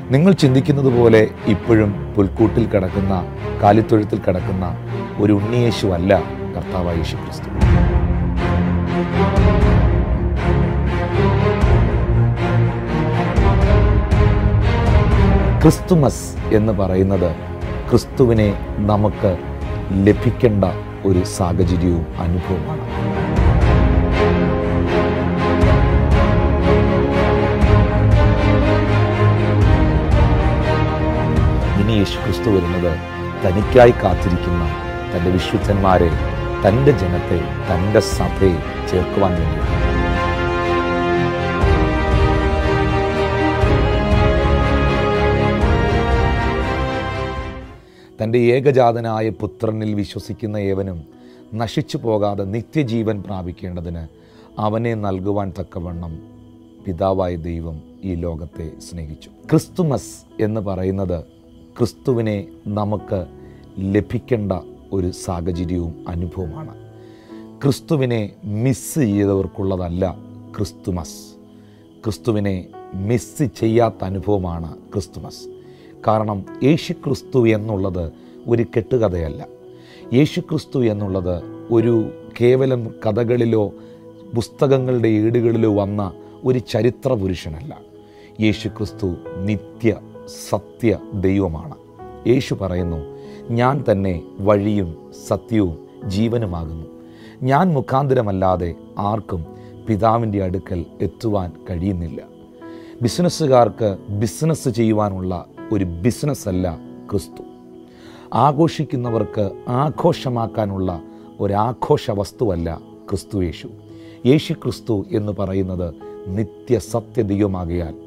നിങ്ങൾ ചിന്തിക്കുന്നത് പോലെ ഇപ്പോഴും പുൽക്കൂട്ടിൽ കിടക്കുന്ന കാലിത്തൊഴുത്തിൽ കിടക്കുന്ന ഒരു ഉണ്ണിയേശു അല്ല കർത്താവായ യേശു ക്രിസ്തു ക്രിസ്തുമസ് എന്ന് പറയുന്നത് ക്രിസ്തുവിനെ നമുക്ക് ലഭിക്കേണ്ട ഒരു സാഹചര്യവും അനുഭവമാണ് ഇനി യേശു ക്രിസ്തു വരുന്നത് തനിക്കായി കാത്തിരിക്കുന്ന തൻ്റെ വിശുദ്ധന്മാരെ തൻ്റെ ജനത്തെ തൻ്റെ സഭയെ ചേർക്കുവാൻ വേണ്ടിയാണ് തൻ്റെ ഏകജാതനായ പുത്രനിൽ വിശ്വസിക്കുന്ന ഏവനും നശിച്ചു പോകാതെ നിത്യജീവൻ പ്രാപിക്കേണ്ടതിന് അവനെ നൽകുവാൻ തക്കവണ്ണം പിതാവായ ദൈവം ഈ ലോകത്തെ സ്നേഹിച്ചു ക്രിസ്തുമസ് എന്ന് പറയുന്നത് ക്രിസ്തുവിനെ നമുക്ക് ലഭിക്കേണ്ട ഒരു സാഹചര്യവും അനുഭവമാണ് ക്രിസ്തുവിനെ മിസ് ചെയ്തവർക്കുള്ളതല്ല ക്രിസ്തുമസ് ക്രിസ്തുവിനെ മിസ് ചെയ്യാത്ത അനുഭവമാണ് ക്രിസ്തുമസ് കാരണം യേശു ക്രിസ്തു എന്നുള്ളത് ഒരു കെട്ടുകഥയല്ല യേശു ക്രിസ്തു എന്നുള്ളത് ഒരു കേവലം കഥകളിലോ പുസ്തകങ്ങളുടെ ഏടുകളിലോ വന്ന ഒരു ചരിത്ര പുരുഷനല്ല യേശു ക്രിസ്തു നിത്യ സത്യ ദൈവമാണ് യേശു പറയുന്നു ഞാൻ തന്നെ വഴിയും സത്യവും ജീവനുമാകുന്നു ഞാൻ മുഖാന്തരമല്ലാതെ ആർക്കും പിതാവിൻ്റെ അടുക്കൽ എത്തുവാൻ കഴിയുന്നില്ല ബിസിനസ്സുകാർക്ക് ബിസിനസ് ചെയ്യുവാനുള്ള ഒരു ബിസിനസ് അല്ല ക്രിസ്തു ആഘോഷിക്കുന്നവർക്ക് ആഘോഷമാക്കാനുള്ള ഒരാഘോഷ വസ്തുവല്ല ക്രിസ്തു യേശു യേശു ക്രിസ്തു എന്ന് പറയുന്നത് നിത്യസത്യദൈവമാകയാൽ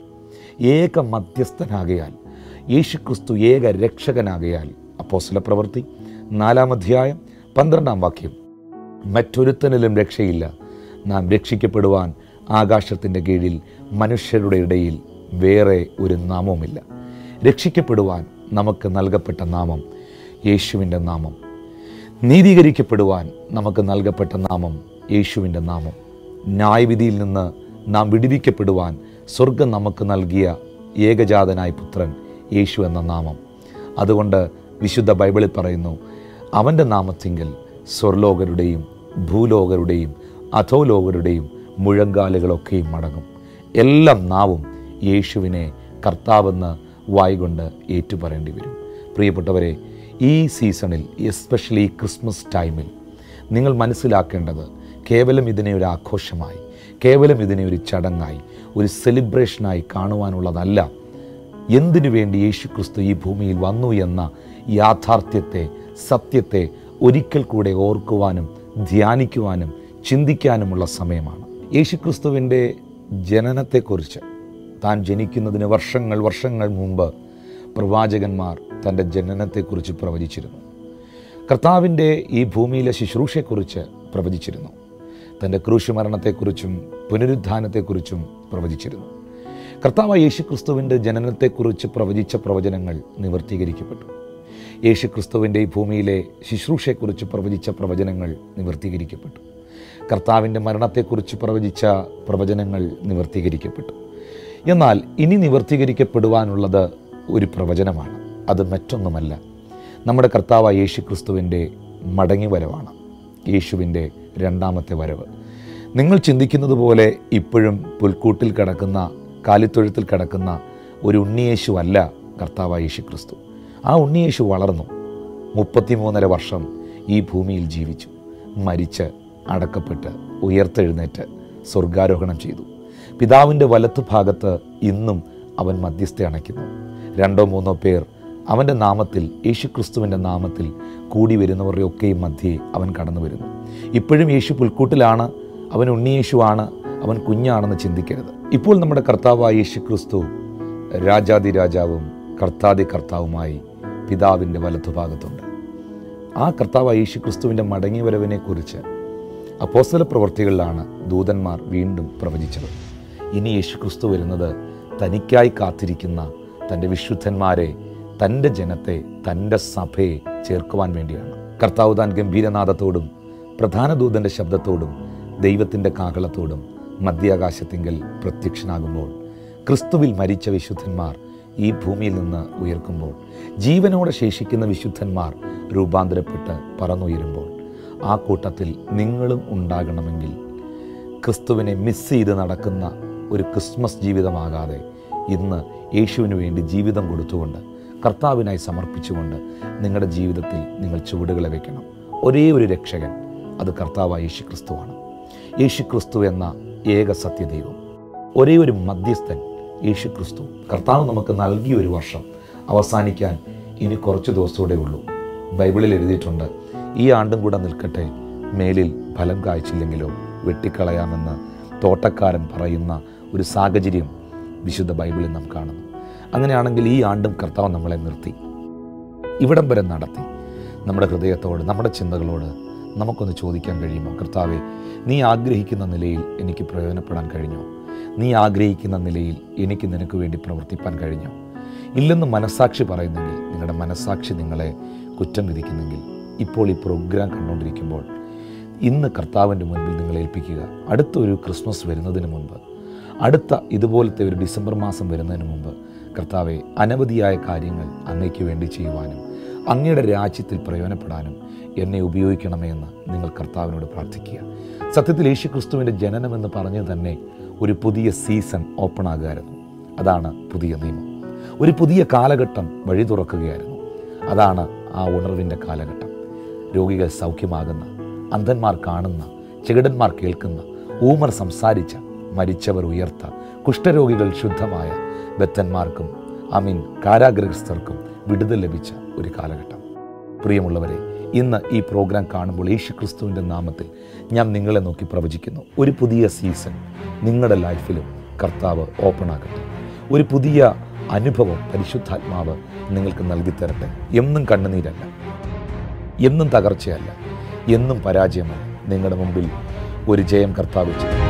ഏക മധ്യസ്ഥനാകയാൽ യേശു ക്രിസ്തു ഏക രക്ഷകനാകയാൽ അപ്പോസ്തല പ്രവൃത്തി നാലാം അധ്യായം പന്ത്രണ്ടാം വാക്യം മറ്റൊരുത്തനിലും രക്ഷയില്ല നാം രക്ഷിക്കപ്പെടുവാൻ ആകാശത്തിൻ്റെ കീഴിൽ മനുഷ്യരുടെ ഇടയിൽ വേറെ ഒരു നാമവുമില്ല രക്ഷിക്കപ്പെടുവാൻ നമുക്ക് നൽകപ്പെട്ട നാമം യേശുവിൻ്റെ നാമം നീതീകരിക്കപ്പെടുവാൻ നമുക്ക് നൽകപ്പെട്ട നാമം യേശുവിൻ്റെ നാമം ന്യായവിധിയിൽ നിന്ന് നാം വിടുവിക്കപ്പെടുവാൻ സ്വർഗം നമുക്ക് നൽകിയ ഏകജാതനായ പുത്രൻ യേശു എന്ന നാമം അതുകൊണ്ട് വിശുദ്ധ ബൈബിളിൽ പറയുന്നു അവൻ്റെ നാമത്തിങ്കൽ സ്വർലോകരുടെയും ഭൂലോകരുടെയും അധോലോകരുടെയും മുഴങ്കാലുകളൊക്കെയും മടങ്ങും എല്ലാം നാവും യേശുവിനെ കർത്താവെന്ന് വായികൊണ്ട് ഏറ്റുപറയേണ്ടി വരും പ്രിയപ്പെട്ടവരെ ഈ സീസണിൽ എസ്പെഷ്യലി ക്രിസ്മസ് ടൈമിൽ നിങ്ങൾ മനസ്സിലാക്കേണ്ടത് കേവലം ഇതിനെ ഒരു ആഘോഷമായി കേവലം ഇതിനെ ഒരു ചടങ്ങായി ഒരു സെലിബ്രേഷനായി കാണുവാനുള്ളതല്ല എന്തിനു വേണ്ടി യേശു ക്രിസ്തു ഈ ഭൂമിയിൽ വന്നു എന്ന യാഥാർത്ഥ്യത്തെ സത്യത്തെ ഒരിക്കൽ കൂടെ ഓർക്കുവാനും ധ്യാനിക്കുവാനും ചിന്തിക്കാനുമുള്ള സമയമാണ് യേശു ക്രിസ്തുവിൻ്റെ ജനനത്തെക്കുറിച്ച് താൻ ജനിക്കുന്നതിന് വർഷങ്ങൾ വർഷങ്ങൾ മുമ്പ് പ്രവാചകന്മാർ തൻ്റെ ജനനത്തെക്കുറിച്ച് പ്രവചിച്ചിരുന്നു കർത്താവിൻ്റെ ഈ ഭൂമിയിലെ ശുശ്രൂഷയെക്കുറിച്ച് പ്രവചിച്ചിരുന്നു തൻ്റെ ക്രൂശുമരണത്തെക്കുറിച്ചും പുനരുദ്ധാനത്തെക്കുറിച്ചും പ്രവചിച്ചിരുന്നു കർത്താവ് യേശു ക്രിസ്തുവിൻ്റെ ജനനത്തെക്കുറിച്ച് പ്രവചിച്ച പ്രവചനങ്ങൾ നിവർത്തീകരിക്കപ്പെട്ടു യേശു ക്രിസ്തുവിൻ്റെ ഈ ഭൂമിയിലെ ശുശ്രൂഷയെക്കുറിച്ച് പ്രവചിച്ച പ്രവചനങ്ങൾ നിവർത്തീകരിക്കപ്പെട്ടു കർത്താവിൻ്റെ മരണത്തെക്കുറിച്ച് പ്രവചിച്ച പ്രവചനങ്ങൾ നിവർത്തീകരിക്കപ്പെട്ടു എന്നാൽ ഇനി നിവർത്തീകരിക്കപ്പെടുവാനുള്ളത് ഒരു പ്രവചനമാണ് അത് മറ്റൊന്നുമല്ല നമ്മുടെ കർത്താവ് യേശു ക്രിസ്തുവിൻ്റെ മടങ്ങിവരവാണ് യേശുവിൻ്റെ രണ്ടാമത്തെ വരവ് നിങ്ങൾ ചിന്തിക്കുന്നത് പോലെ ഇപ്പോഴും പുൽക്കൂട്ടിൽ കിടക്കുന്ന കാലിത്തൊഴുത്തിൽ കിടക്കുന്ന ഒരു ഉണ്ണിയേശു അല്ല കർത്താവ് യേശു ക്രിസ്തു ആ ഉണ്ണിയേശു വളർന്നു മുപ്പത്തിമൂന്നര വർഷം ഈ ഭൂമിയിൽ ജീവിച്ചു മരിച്ച് അടക്കപ്പെട്ട് ഉയർത്തെഴുന്നേറ്റ് സ്വർഗാരോഹണം ചെയ്തു പിതാവിൻ്റെ വലത്തു ഭാഗത്ത് ഇന്നും അവൻ മധ്യസ്ഥ അണയ്ക്കുന്നു രണ്ടോ മൂന്നോ പേർ അവൻ്റെ നാമത്തിൽ യേശുക്രിസ്തുവിൻ്റെ നാമത്തിൽ കൂടി വരുന്നവരുടെ ഒക്കെയും മധ്യേ അവൻ കടന്നു വരുന്നു ഇപ്പോഴും യേശു പുൽക്കൂട്ടിലാണ് അവൻ ഉണ്ണിയേശുവാണ് അവൻ കുഞ്ഞാണെന്ന് ചിന്തിക്കരുത് ഇപ്പോൾ നമ്മുടെ കർത്താവായ യേശു ക്രിസ്തു രാജാതി രാജാവും കർത്താതി കർത്താവുമായി പിതാവിൻ്റെ വലത്തുഭാഗത്തുണ്ട് ആ കർത്താവായ യേശു ക്രിസ്തുവിൻ്റെ മടങ്ങിവരവിനെക്കുറിച്ച് അപ്പോസ്തല പ്രവർത്തികളിലാണ് ദൂതന്മാർ വീണ്ടും പ്രവചിച്ചത് ഇനി യേശു ക്രിസ്തു വരുന്നത് തനിക്കായി കാത്തിരിക്കുന്ന തൻ്റെ വിശുദ്ധന്മാരെ തൻ്റെ ജനത്തെ തൻ്റെ സഭയെ ചേർക്കുവാൻ വേണ്ടിയാണ് കർത്താവ് താൻ ഗംഭീരനാഥത്തോടും പ്രധാന ദൂതൻ്റെ ശബ്ദത്തോടും ദൈവത്തിൻ്റെ കാഹളത്തോടും മധ്യാകാശത്തിങ്കൽ പ്രത്യക്ഷനാകുമ്പോൾ ക്രിസ്തുവിൽ മരിച്ച വിശുദ്ധന്മാർ ഈ ഭൂമിയിൽ നിന്ന് ഉയർക്കുമ്പോൾ ജീവനോടെ ശേഷിക്കുന്ന വിശുദ്ധന്മാർ രൂപാന്തരപ്പെട്ട് പറന്നുയരുമ്പോൾ ആ കൂട്ടത്തിൽ നിങ്ങളും ഉണ്ടാകണമെങ്കിൽ ക്രിസ്തുവിനെ മിസ് ചെയ്ത് നടക്കുന്ന ഒരു ക്രിസ്മസ് ജീവിതമാകാതെ ഇന്ന് യേശുവിന് വേണ്ടി ജീവിതം കൊടുത്തുകൊണ്ട് കർത്താവിനായി സമർപ്പിച്ചുകൊണ്ട് നിങ്ങളുടെ ജീവിതത്തിൽ നിങ്ങൾ ചുവടുകളെ വയ്ക്കണം ഒരേ ഒരു രക്ഷകൻ അത് കർത്താവായ യേശു ക്രിസ്തുവാണ് യേശു ക്രിസ്തു എന്ന ഏക സത്യദൈവം ഒരേ ഒരു മധ്യസ്ഥൻ യേശു ക്രിസ്തു കർത്താവ് നമുക്ക് നൽകിയ ഒരു വർഷം അവസാനിക്കാൻ ഇനി കുറച്ച് ദിവസത്തൂടെ ഉള്ളൂ ബൈബിളിൽ എഴുതിയിട്ടുണ്ട് ഈ ആണ്ടും കൂടെ നിൽക്കട്ടെ മേലിൽ ഫലം കായ്ച്ചില്ലെങ്കിലോ വെട്ടിക്കളയാമെന്ന് തോട്ടക്കാരൻ പറയുന്ന ഒരു സാഹചര്യം വിശുദ്ധ ബൈബിളിൽ നാം കാണുന്നു അങ്ങനെയാണെങ്കിൽ ഈ ആണ്ടും കർത്താവ് നമ്മളെ നിർത്തി ഇവിടം വരെ നടത്തി നമ്മുടെ ഹൃദയത്തോട് നമ്മുടെ ചിന്തകളോട് നമുക്കൊന്ന് ചോദിക്കാൻ കഴിയുമോ കർത്താവെ നീ ആഗ്രഹിക്കുന്ന നിലയിൽ എനിക്ക് പ്രയോജനപ്പെടാൻ കഴിഞ്ഞോ നീ ആഗ്രഹിക്കുന്ന നിലയിൽ എനിക്ക് നിനക്ക് വേണ്ടി പ്രവർത്തിപ്പാൻ കഴിഞ്ഞോ ഇല്ലെന്ന് മനസാക്ഷി പറയുന്നെങ്കിൽ നിങ്ങളുടെ മനസാക്ഷി നിങ്ങളെ കുറ്റം വിധിക്കുന്നെങ്കിൽ ഇപ്പോൾ ഈ പ്രോഗ്രാം കണ്ടുകൊണ്ടിരിക്കുമ്പോൾ ഇന്ന് കർത്താവിൻ്റെ മുൻപിൽ നിങ്ങൾ ഏൽപ്പിക്കുക അടുത്തൊരു ക്രിസ്മസ് വരുന്നതിന് മുൻപ് അടുത്ത ഇതുപോലത്തെ ഒരു ഡിസംബർ മാസം വരുന്നതിന് മുമ്പ് കർത്താവെ അനവധിയായ കാര്യങ്ങൾ അങ്ങയ്ക്ക് വേണ്ടി ചെയ്യുവാനും അങ്ങയുടെ രാജ്യത്തിൽ പ്രയോജനപ്പെടാനും എന്നെ ഉപയോഗിക്കണമേ എന്ന് നിങ്ങൾ കർത്താവിനോട് പ്രാർത്ഥിക്കുക സത്യത്തിൽ യേശു ക്രിസ്തുവിൻ്റെ ജനനമെന്ന് പറഞ്ഞ് തന്നെ ഒരു പുതിയ സീസൺ ഓപ്പൺ ആകുമായിരുന്നു അതാണ് പുതിയ നിയമം ഒരു പുതിയ കാലഘട്ടം വഴി തുറക്കുകയായിരുന്നു അതാണ് ആ ഉണർവിൻ്റെ കാലഘട്ടം രോഗികൾ സൗഖ്യമാകുന്ന അന്ധന്മാർ കാണുന്ന ചെകിടന്മാർ കേൾക്കുന്ന ഊമർ സംസാരിച്ച മരിച്ചവർ ഉയർത്ത കുഷ്ഠരോഗികൾ ശുദ്ധമായ ബദ്ധന്മാർക്കും അമീൻ കാരാഗ്രഹസ്ഥർക്കും വിടുതൽ ലഭിച്ച ഒരു കാലഘട്ടം പ്രിയമുള്ളവരെ ഇന്ന് ഈ പ്രോഗ്രാം കാണുമ്പോൾ യേശു ക്രിസ്തുവിൻ്റെ നാമത്തിൽ ഞാൻ നിങ്ങളെ നോക്കി പ്രവചിക്കുന്നു ഒരു പുതിയ സീസൺ നിങ്ങളുടെ ലൈഫിലും കർത്താവ് ഓപ്പൺ ആകട്ടെ ഒരു പുതിയ അനുഭവം പരിശുദ്ധാത്മാവ് നിങ്ങൾക്ക് നൽകി തരട്ടെ എന്നും കണ്ണുനീരല്ല എന്നും തകർച്ചയല്ല എന്നും പരാജയമല്ല നിങ്ങളുടെ മുമ്പിൽ ഒരു ജയം കർത്താവ് ചെയ്യും